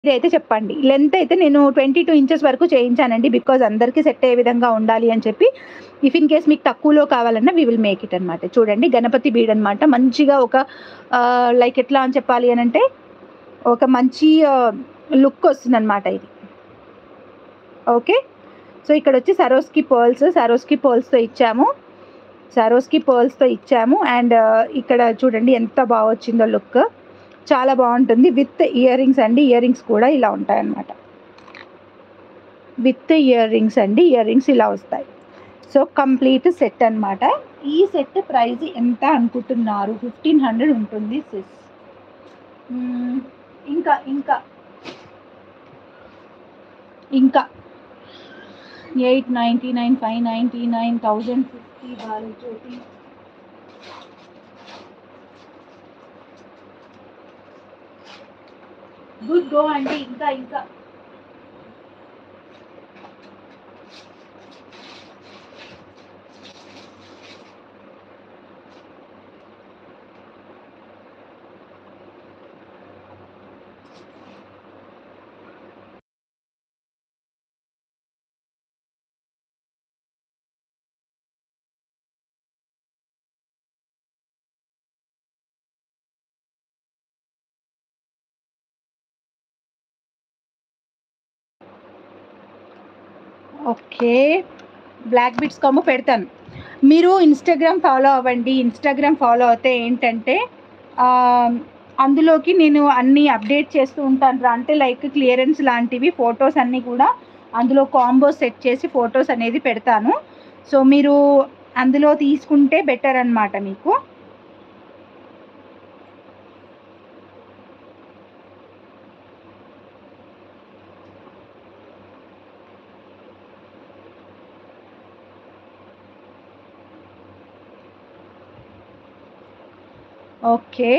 ఇదైతే చెప్పండి లెంత్ అయితే నేను ట్వంటీ టూ ఇంచెస్ వరకు చేయించానండి బికాజ్ అందరికీ సెట్ అయ్యే విధంగా ఉండాలి అని చెప్పి ఇఫ్ ఇన్ కేస్ మీకు తక్కువలో కావాలన్నా వీ విల్ మేక్ ఇట్ అనమాట చూడండి గణపతి బీడ్ అనమాట మంచిగా ఒక లైక్ ఎట్లా అని చెప్పాలి అని అంటే ఒక మంచి లుక్ వస్తుంది అనమాట ఇది ఓకే సో ఇక్కడ వచ్చి సరోస్కి పర్ల్స్ సరోస్కి పర్ల్స్తో ఇచ్చాము సరోస్కి పర్ల్స్తో ఇచ్చాము అండ్ ఇక్కడ చూడండి ఎంత బాగా వచ్చిందో లుక్ చాలా బాగుంటుంది విత్ ఇయర్ రింగ్స్ అండి ఇయర్ రింగ్స్ కూడా ఇలా ఉంటాయన్నమాట విత్ ఇయర్ రింగ్స్ అండి ఇయర్ రింగ్స్ ఇలా వస్తాయి సో కంప్లీట్ సెట్ అన్నమాట ఈ సెట్ ప్రైస్ ఎంత అనుకుంటున్నారు ఫిఫ్టీన్ హండ్రెడ్ ఉంటుంది సిస్ మ్మ్, ఇంకా ఇంకా ఇంకా eight ninety nine five ninety nine thousand fifty Balu Jyothi good go అండి ఇంకా ఇంకా ఓకే బ్లాక్ బిట్స్ కాము పెడతాను మీరు ఇన్స్టాగ్రామ్ ఫాలో అవ్వండి ఇన్స్టాగ్రామ్ ఫాలో అవుతే ఏంటంటే ఆ, అందులోకి నేను అన్నీ అప్డేట్ చేస్తూ ఉంటాను రా. అంటే లైక్ క్లియరెన్స్ లాంటివి ఫొటోస్ అన్నీ కూడా అందులో కాంబో సెట్ చేసి ఫొటోస్ అనేది పెడతాను సో మీరు అందులో తీసుకుంటే బెటర్ అన్నమాట మీకు ఓకే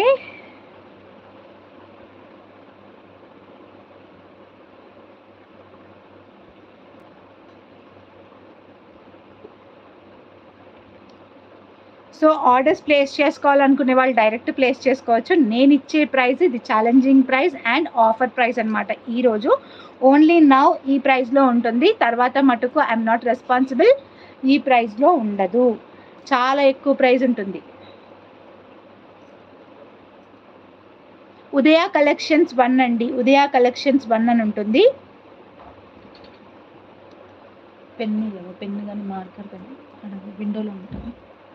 సో ఆర్డర్స్ ప్లేస్ చేసుకోవాలనుకునే వాళ్ళు డైరెక్ట్ ప్లేస్ చేసుకోవచ్చు నేను ఇచ్చే ప్రైస్ ఇది challenging price and offer price అనమాట ఈరోజు ఓన్లీ నౌ ఈ ప్రైస్లో ఉంటుంది తర్వాత మటుకు ఐఎమ్ నాట్ రెస్పాన్సిబుల్ ఈ ప్రైస్లో ఉండదు చాలా ఎక్కువ ప్రైస్ ఉంటుంది ఉదయ కలెక్షన్స్ వన్ అండి ఉదయ కలెక్షన్స్ వన్ అని ఉంటుంది పెన్ను లేవు పెన్ను కానీ మార్కర్ కానీ అక్కడ విండోలో ఉంటుంది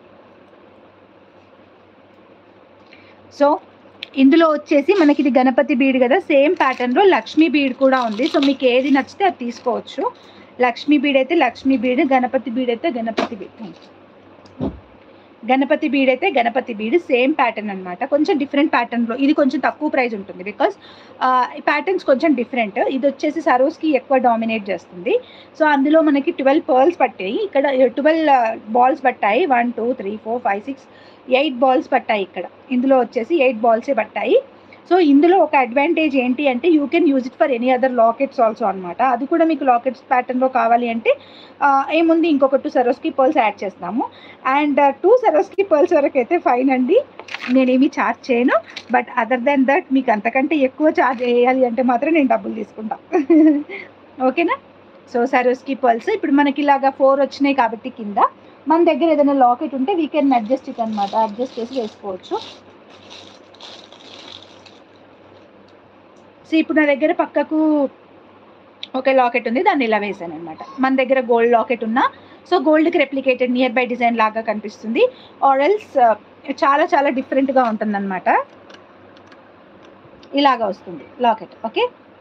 సో ఇందులో వచ్చేసి మనకి ఇది గణపతి బీడ్ కదా సేమ్ ప్యాటర్న్లో లక్ష్మీ బీడ్ కూడా ఉంది సో మీకు ఏది నచ్చితే అది తీసుకోవచ్చు లక్ష్మీ బీడ్ అయితే లక్ష్మీ బీడ్ గణపతి బీడ్ అయితే గణపతి బీడ్ గణపతి బీడ్ అయితే గణపతి బీడ్ సేమ్ ప్యాటర్న్ అన్నమాట కొంచెం డిఫరెంట్ ప్యాటర్న్లో ఇది కొంచెం తక్కువ ప్రైస్ ఉంటుంది బికాస్ ఈ ప్యాటర్న్స్ కొంచెం డిఫరెంట్ ఇది వచ్చేసి సరోస్కి ఎక్కువ డామినేట్ చేస్తుంది సో అందులో మనకి ట్వెల్వ్ పర్ల్స్ పట్టాయి ఇక్కడ ట్వెల్వ్ బాల్స్ పట్టాయి one two three four five six eight balls పట్టాయి ఇక్కడ ఇందులో వచ్చేసి ఎయిట్ బాల్సే పట్టాయి సో ఇందులో ఒక అడ్వాంటేజ్ ఏంటి అంటే you can use it for any other lockets also అనమాట అది కూడా మీకు లాకెట్స్ ప్యాటర్న్లో కావాలి అంటే ఆ, ఏముంది ఇంకొక టూ సరోస్కి పర్ల్స్ యాడ్ చేస్తాము అండ్ టూ సరోస్కి పర్ల్స్ వరకు అయితే ఫైన్ అండి నేనేమి ఛార్జ్ చేయను బట్ అదర్ దెన్ దట్ మీకు అంతకంటే ఎక్కువ ఛార్జ్ చేయాలి అంటే మాత్రం నేను డబ్బులు తీసుకుంటా ఓకేనా సో సరోస్కి పర్ల్స్ ఇప్పుడు మనకి ఇలాగా ఫోర్ వచ్చినాయి కాబట్టి కింద మన దగ్గర ఏదైనా లాకెట్ ఉంటే వీ కెన్ అడ్జస్ట్ ఇట్ అనమాట అడ్జస్ట్ చేసి వేసుకోవచ్చు సో ఇప్పుడు నా దగ్గర పక్కకు ఒక లాకెట్ ఉంది దాన్ని ఇలా వేసాను అనమాట మన దగ్గర గోల్డ్ లాకెట్ ఉన్నా సో గోల్డ్కి రెప్లికేటెడ్ నియర్ బై డిజైన్ లాగా కనిపిస్తుంది ఆరల్స్ చాలా చాలా డిఫరెంట్గా ఉంటుందన్నమాట ఇలాగా వస్తుంది లాకెట్ ఓకే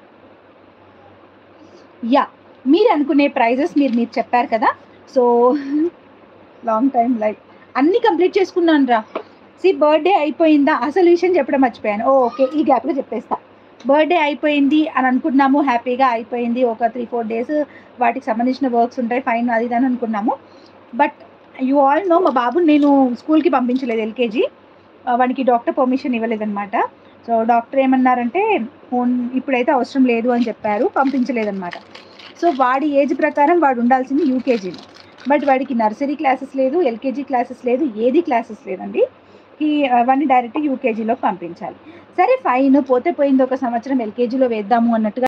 యా మీరు అనుకునే ప్రైజెస్ మీరు మీరు చెప్పారు కదా సో లాంగ్ టైం లైఫ్ అన్నీ కంప్లీట్ చేసుకున్నాను రా సి బర్త్డే అయిపోయిందా అసలు విషయం చెప్పడం మర్చిపోయాను ఓ ఓకే ఈ గ్యాప్లో చెప్పేస్తా బర్త్డే అయిపోయింది అని అనుకున్నాము హ్యాపీగా అయిపోయింది ఒక త్రీ ఫోర్ డేస్ వాటికి సంబంధించిన వర్క్స్ ఉంటాయి ఫైన్ అది ఇది అని అనుకున్నాము బట్ యు ఆల్ నో మా బాబుని నేను స్కూల్కి పంపించలేదు ఎల్కేజీ వాడికి డాక్టర్ పర్మిషన్ ఇవ్వలేదన్నమాట సో డాక్టర్ ఏమన్నారంటే "ఓన్- ఇప్పుడైతే అవసరం లేదు అని చెప్పారు పంపించలేదన్నమాట సో వాడి ఏజ్ ప్రకారం వాడు ఉండాల్సింది యూకేజీలో బట్ వాడికి నర్సరీ క్లాసెస్ లేదు ఎల్కేజీ క్లాసెస్ లేదు ఏది క్లాసెస్ లేదండి కి వాడిని డైరెక్ట్ యూకేజీలో పంపించాలి సరే ఫైన్ పోతే పోయింది ఒక సంవత్సరం ఎల్కేజీలో వేద్దాము అన్నట్టుగా